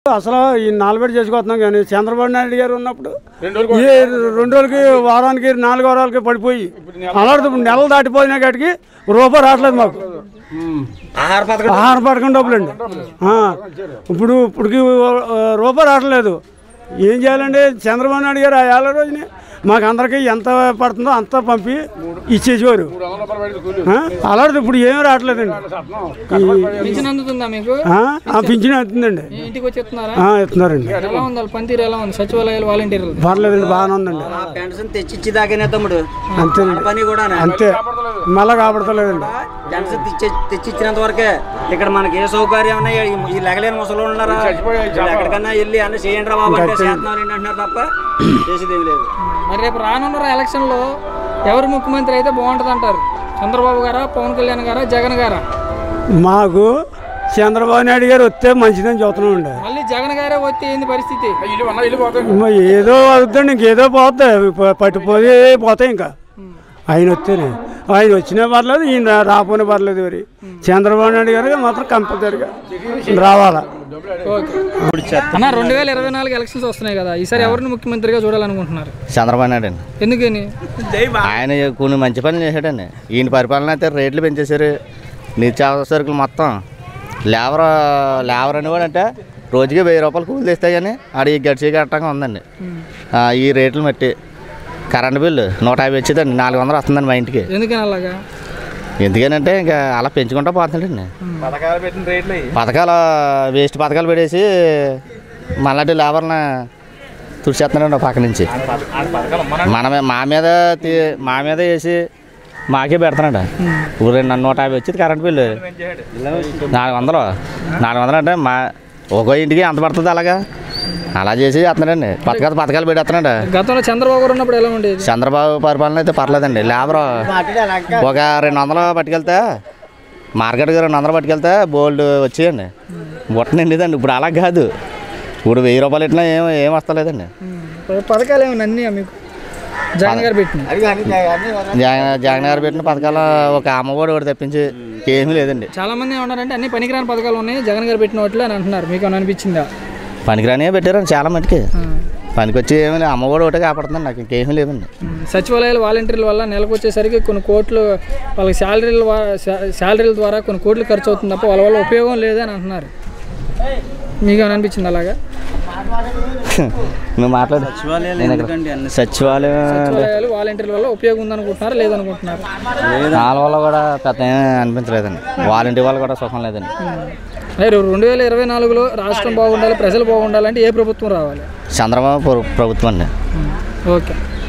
అసలు ఈ నాలుగేడు చేసుకొస్తున్నాం కానీ చంద్రబాబు నాయుడు గారు ఉన్నప్పుడు ఈ రెండు రోజులకి వారానికి నాలుగు వారాలకి పడిపోయి అలాంటి ఇప్పుడు నెలలు దాటిపోయిన కాటికి రూపాయి రావట్లేదు మాకు ఆహార పథకం ఆహార పథకం డబ్బులండి ఆ, ఇప్పుడు ఇప్పటికి ఆ, రూపాయి రావట్లేదు ఏం చేయాలండి చంద్రబాబు నాయుడు గారు ఆ ఏళ్ళ రోజుని మాకు అందరికీ ఎంత పడుతుందో అంత పంపి ఇచ్చేసేవారు ఆ, అలాంటిది ఇప్పుడు ఏమీ రావట్లేదండి పింఛన్ అందుతుందా మీకు ఆ, ఆ పింఛన్ అవుతుందండి మీ ఇంటికి వచ్చి ఇస్తున్నారా ఆ, ఇస్తున్నారండి ఎలా ఉంది వాళ్ళ పనితీరు ఎలా ఉంది సచివాలయాలు వాలంటీర్లు పర్లేదండి బాగానే ఉందండి ఆ పెన్షన్ తెచ్చిచ్చి దాకానే తమ్ముడు అంతేనండి ఆ పని కూడా అంతే మళ్ళా కాపాడతలేదండి పెన్షన్ తెచ్చి తెచ్చిచ్చినంత వరకే ఇక్కడ మనకి ఏ సౌకర్యం ఉన్నాయి ఈ- ఈ లెగలేని ముసలు ఉన్నారా వీళ్ళు ఎక్కడికన్నా వెళ్ళి అన్న చేయండి రా బాబు అంటే చేస్తున్నాం ఏంటి అంటున్నారు తప్ప చేసేది ఏమి లేదు మరి రేపు రానున్న ఎలక్షన్లో ఎవరు ముఖ్యమంత్రి అయితే బాగుంటుంది అంటారు చంద్రబాబు గారా పవన్ కళ్యాణ్ గారా జగన్ గారా మాకు చంద్రబాబు నాయుడు గారు వస్తే మంచిదని చూస్తున్నామండి మళ్ళీ జగన్ గారే వస్తే ఏంది పరిస్థితి మరి ఏదో అవుతుందండి ఇంకేదో పోతాయి ప- పట్టిపోయి పోతాయి ఇంకా ఆయన వస్తేనే ఆయన వచ్చినా పర్లేదు ఈయన రా- రాపోయినా పర్లేదు మరి చంద్రబాబు నాయుడు గారు మాత్రం కంపల్సరిగా రావాలా ఓకే అన్న రెండు వేల ఇరవై నాలుగు ఎలక్షన్స్ వస్తున్నాయి కదా ఈసారి ఎవరిని ముఖ్యమంత్రిగా చూడాలనుకుంటున్నారు చంద్రబాబు నాయుడు అండి ఎందుకని ఆయన కొన్ని మంచి పనులు చేశాడండి ఈయన పరిపాలన అయితే రేట్లు పెంచేశారు నిత్యావసర సరుకులు మొత్తం లేబర్ లేబర్ అని కూడా అంటే రోజుకి వెయ్యి రూపాయలు కూలి తెస్తే కానీ ఆడి గడిచి కట్టంగా ఉందండి ఆ, ఈ రేట్లు బట్టి కరెంట్ బిల్లు నూట యాభై వచ్చేదండి నాలుగు వందలు వస్తుందండి మా ఇంటికి ఎందుకని అలాగా ఎందుకనంటే ఇంకా అలా పెంచుకుంటూ పోతుందండి పథకాలు వేస్ట్ పథకాలు పెట్టేసి మళ్ళీ లేబర్ని తుడిచేస్తున్నాడు పక్క నుంచి మనమే మా మీద తీ- మా మీద వేసి మాకే పెడుతున్నాడు ఇప్పుడు రెండు నూట యాభై వచ్చింది కరెంట్ బిల్లు నాలుగు వందలు నాలుగు వందలు అంటే మా ఒక్కో ఇంటికి ఎంత పడుతుంది అలాగా అలా చేసి చేస్తున్నాడండి పథకాలు పథకాలు పెట్టేస్తున్నాడు గతంలో చంద్రబాబు గారు ఉన్నప్పుడు ఎలా ఉండేది చంద్రబాబు పరిపాలన అయితే పర్లేదండి లేబర్ ఒక రెండు వందలు పట్టుకెళ్తే మార్కెట్కి రెండు వందలు పట్టుకెళ్తే బోల్డ్ వచ్చేయండి బుట్ట నిండిదండి ఇప్పుడు అలా కాదు ఇప్పుడు వెయ్యి రూపాయలు ఇట్లా ఏం ఏం వస్తలేదండి పథకాలు ఏమన్నా అన్నీ మీకు జగన్ గారు పెట్టిన జగన్ జగన్ గారు పెట్టిన పథకాలు ఒక అమ్మఒడి ఒకటి తప్పించి ఏమీ లేదండి చాలా మంది ఏమన్నారంటే అన్ని పనికిరాని పథకాలు ఉన్నాయి జగన్ గారు పెట్టిన వాటిలో అని అంటున్నారు మీకు ఏమైనా అనిపించిందా పనికిరానే పెట్టారండి చాలా మటుకి పనికొచ్చి ఏమీ లేదు అమ్మఒడి ఒకటే కాపాడుతుంది నాకు ఇంకేమీ లేదండి సచివాలయాలు వాలంటీర్ల వల్ల నెలకు వచ్చేసరికి కొన్ని కోట్లు వాళ్ళకి శాలరీల వా- శా- శాలరీల ద్వారా కొన్ని కోట్లు ఖర్చు అవుతుంది తప్ప వాళ్ళ వల్ల ఉపయోగం లేదని అంటున్నారు మీకు ఏమైనా అనిపించింది అలాగా నువ్వు మాట్లాడు నేను ఇక్కడ- సచివాలయం సచివాలయాలు వాలంటీర్ల వల్ల ఉపయోగం ఉందనుకుంటున్నారా లేదనుకుంటున్నారు వాళ్ళ వల్ల కూడా పెద్ద ఏమీ అనిపించలేదండి వాలంటీ వాళ్ళు కూడా సుఖం లేదండి అదే రెండు వేల ఇరవై నాలుగులో రాష్ట్రం బాగుండాలి ప్రజలు బాగుండాలంటే ఏ ప్రభుత్వం రావాలి చంద్రబాబు ప్ర- ప్రభుత్వం అండి ఓకే